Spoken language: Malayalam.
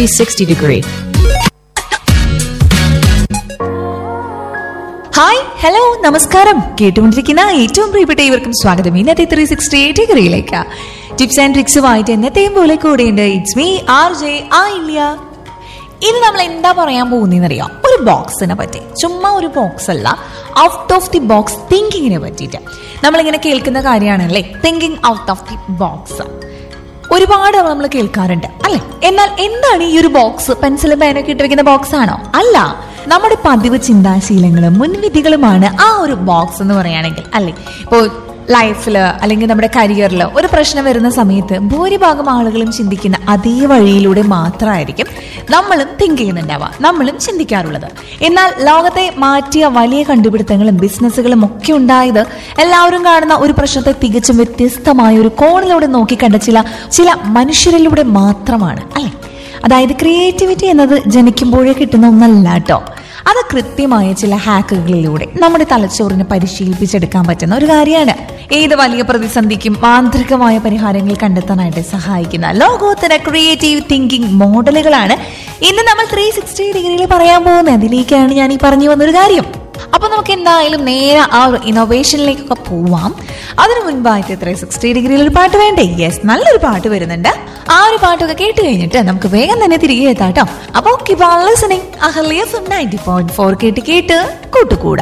360 degree. ഹായ് ഹലോ നമസ്കാരം കേട്ടുകൊണ്ടിരിക്കുന്ന ഏറ്റവും പ്രിയപ്പെട്ട ഇവർക്കും സ്വാഗതം ഇന്നത്തെ ത്രീ സിക്സ്റ്റി ഡിഗ്രിയിലേക്ക് ടിപ്സ് ആൻഡ് ട്രിക്സുമായിട്ട് എന്നത്തെയും പോലെ കൂടെയുണ്ട് ഇറ്റ്സ് മീ ആർ ജെ ആ ഇല്ല ഇനി നമ്മൾ എന്താ പറയാൻ പോകുന്നതെന്നറിയാം ഒരു ബോക്സിനെ പറ്റി ചുമ്മാ ഒരു ബോക്സ് അല്ല ഔട്ട് ഓഫ് ദി ബോക്സ് തിങ്കിങ്ങിനെ പറ്റിയിട്ട് നമ്മളിങ്ങനെ കേൾക്കുന്ന കാര്യമാണല്ലേ thinking out of the box ഒരുപാട് നമ്മൾ കേൾക്കാറുണ്ട് അല്ലെ എന്നാൽ എന്താണ് ഈ ഒരു ബോക്സ് പെൻസിലും പേനൊക്കെ ഇട്ട് വെക്കുന്ന ബോക്സ് ആണോ അല്ല നമ്മുടെ പതിവ് ചിന്താശീലങ്ങളും മുൻവിധികളുമാണ് ആ ഒരു ബോക്സ് എന്ന് പറയുകയാണെങ്കിൽ അല്ലെ ഇപ്പോൾ ലൈഫിൽ അല്ലെങ്കിൽ നമ്മുടെ കരിയറിൽ ഒരു പ്രശ്നം വരുന്ന സമയത്ത് ഭൂരിഭാഗം ആളുകളും ചിന്തിക്കുന്ന അതേ വഴിയിലൂടെ മാത്രമായിരിക്കും നമ്മളും തിങ്ക് ചെയ്യുന്നുണ്ടാവുക നമ്മളും ചിന്തിക്കാറുള്ളത് എന്നാൽ ലോകത്തെ മാറ്റിയ വലിയ കണ്ടുപിടുത്തങ്ങളും ബിസിനസ്സുകളും ഒക്കെ ഉണ്ടായത് എല്ലാവരും കാണുന്ന ഒരു പ്രശ്നത്തെ തികച്ചും വ്യത്യസ്തമായ ഒരു കോണിലൂടെ നോക്കിക്കണ്ട ചില ചില മനുഷ്യരിലൂടെ മാത്രമാണ് അല്ലെ അതായത് ക്രിയേറ്റിവിറ്റി എന്നത് ജനിക്കുമ്പോഴേ കിട്ടുന്ന ഒന്നല്ല കേട്ടോ അത് കൃത്യമായ ചില ഹാക്കുകളിലൂടെ നമ്മുടെ തലച്ചോറിനെ പരിശീലിപ്പിച്ചെടുക്കാൻ പറ്റുന്ന ഒരു കാര്യമാണ് ഏത് വലിയ പ്രതിസന്ധിക്കും മാന്ത്രികമായ പരിഹാരങ്ങൾ കണ്ടെത്താനായിട്ട് സഹായിക്കുന്ന ലോകോത്തര ക്രിയേറ്റീവ് തിങ്കിങ് മോഡലുകളാണ് ഇന്ന് നമ്മൾ ത്രീ സിക്സ്റ്റി ഡിഗ്രിയിൽ പറയാൻ പോകുന്നത് അതിലേക്കാണ് ഞാൻ ഈ പറഞ്ഞു വന്നൊരു കാര്യം അപ്പൊ നമുക്ക് എന്തായാലും നേരെ ആ ഒരു ഇന്നോവേഷനിലേക്കൊക്കെ പോവാം അതിനു മുൻപായിട്ട് ത്രീ സിക്സ്റ്റി ഡിഗ്രിയിൽ ഒരു പാട്ട് വേണ്ടേ യെസ് നല്ലൊരു പാട്ട് വരുന്നുണ്ട് ആ ഒരു പാട്ടൊക്കെ കേട്ട് കഴിഞ്ഞിട്ട് നമുക്ക് വേഗം തന്നെ തിരികെ എത്താട്ടോ അപ്പൊ listening Ahalya ninety point four കേട്ട് കേട്ട് കൂട്ടുകൂടാ